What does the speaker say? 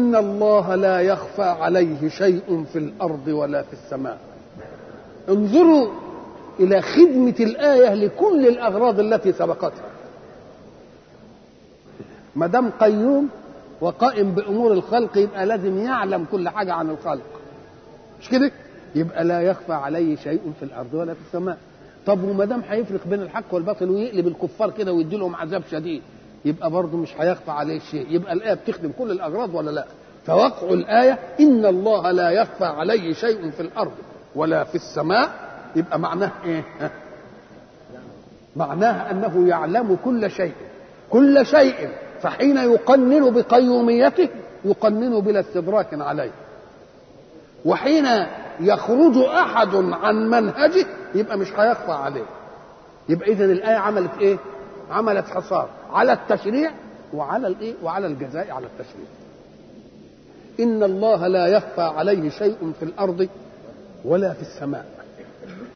إن الله لا يخفى عليه شيء في الأرض ولا في السماء انظروا إلى خدمة الآية لكل الأغراض التي سبقتها ما دام قيوم وقائم بأمور الخلق يبقى لازم يعلم كل حاجة عن الخلق مش كده؟ يبقى لا يخفى عليه شيء في الأرض ولا في السماء طب وما دام هيفرق بين الحق والباطل ويقلب الكفار كده ويدي لهم عذاب شديد يبقى برضه مش هيخفى عليه شيء يبقى الآية بتخدم كل الأغراض ولا لا فوقع الآية إن الله لا يخفى عليه شيء في الأرض ولا في السماء يبقى معناه إيه معناها أنه يعلم كل شيء كل شيء فحين يقنن بقيوميته يقنن بلا استدراك عليه وحين يخرج أحد عن منهجه يبقى مش هيخفى عليه يبقى إذا الآية عملت إيه عملت حصار على التشريع وعلى الايه وعلى الجزاء على التشريع ان الله لا يخفى عليه شيء في الارض ولا في السماء